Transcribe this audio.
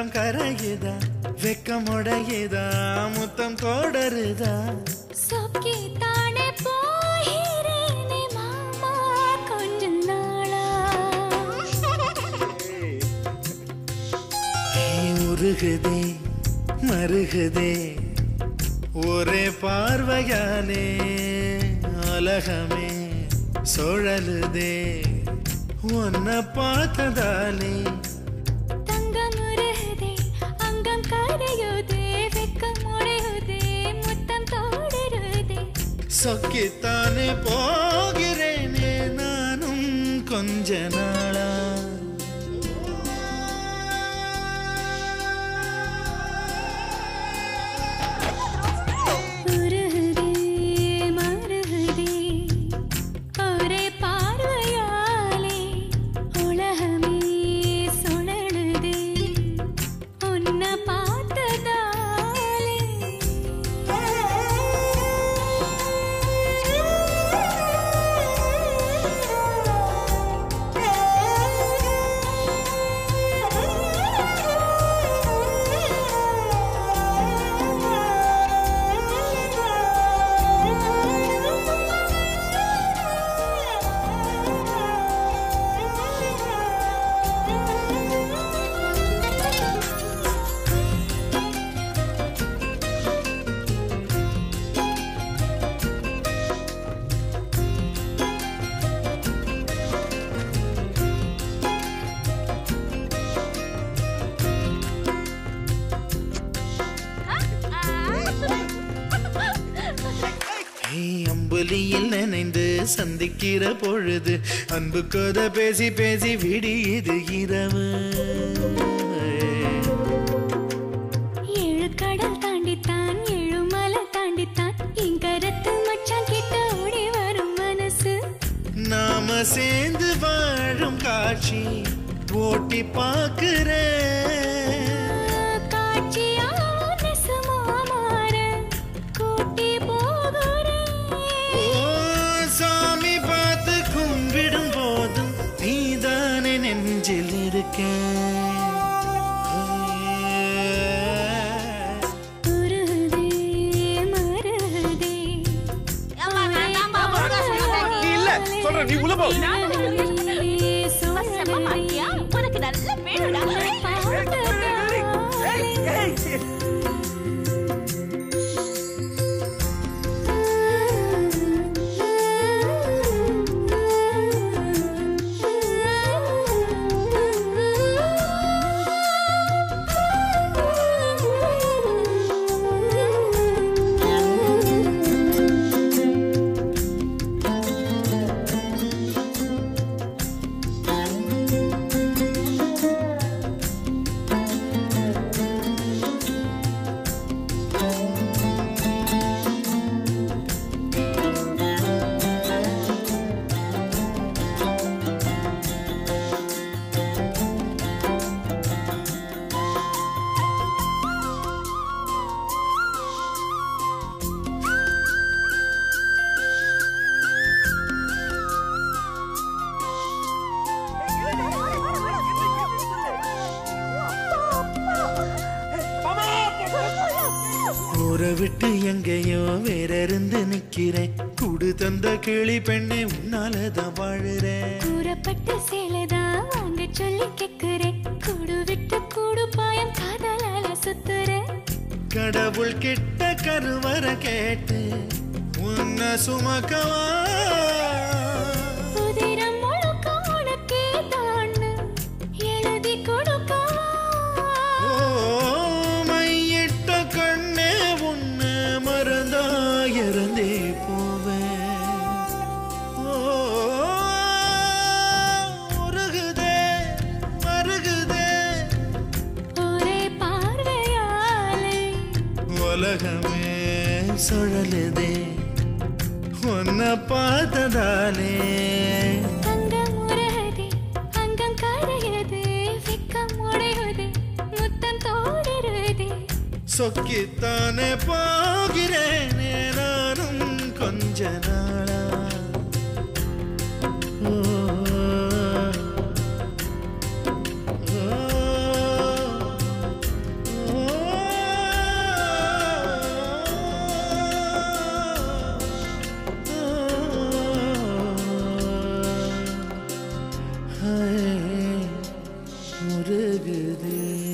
அங்கம் கரையுதா வெக்கம் உடையுதா முத்தம் தொடருதா சொக்கி தானே போகிறேனே மாமா கொஞ்ச நாளா நீ உருகுதே மருகுதே ஒரே பார்வையாலே உலகமே சுழலுதே உன்னை பார்த்ததாலே தங்கம் உருகுதே அங்கம் கரையுதே வெக்கம் உடையுதே முத்தம் தோடுருதே சொக்கித்தானே போகிறேனே நானும் கொஞ்ச நாளா உருகுதே மருகுதே ஒரே பார்வையாலே உலகமே சுழலுதே உன்னை பார்த்ததாலே ஏய், அம்புலியில் நினைந்து சந்திக்கிற பொழுது அன்பு கதை பேசி பேசி விடியுது இரவு ஏழு கடல் தாண்டித்தான் ஏழு மலை தாண்டித்தான் இங்கரத்து மச்சான் கிட்ட ஓடி வரும் மனசு நாம சேர்ந்து வாழும் காட்சி ஓட்டி பார்க்கிறேன் காட்சியா நெசமா மாற கூட்டி போகிறேன் ஓ சாமி பார்த்து கும்பிடும் போதும் நீதானே நெஞ்சில் இருக்கேன் உருகுதே மருகுதே இல்ல, சொல்றேன், நீ உள்ள போ. உனக்கு நல்ல வேணுடா ஊரை விட்டு எங்கேயோ வேற இருந்து நிக்கிறேன் கூடு தந்த கிளி பெண்ணே உன்னாலதான் வாழுறேன் கூறப்பட்ட சேலைதான் வாங்க சொல்லி கேக்குறேன் கூடு விட்டு கூடு பாயம் காதலால சுத்துறேன் கடவுள் கிட்ட கருவற கேட்டு உன்னை சுமக்கவா உதிரம் முழுக்க உனக்கே தான்னு எழுதி கொடுக்கவா ஓ மையிட்ட கண்ணே உன்னை மறந்தா இறந்தே போவேன் ஓ உருகுதே மருகுதே ஒரே பார்வையாலே உலகமே சுழலுதே உன்னை பார்த்ததாலே அங்கம் உருகுதே அங்கம் கரையுதே வெக்கம் உடையுதே முத்தம் தோடுருதே சொக்கித்தானே போகிறேனே நானும் கொஞ்ச நாளா ஓ, ஓ, ஹாய், முருகுதே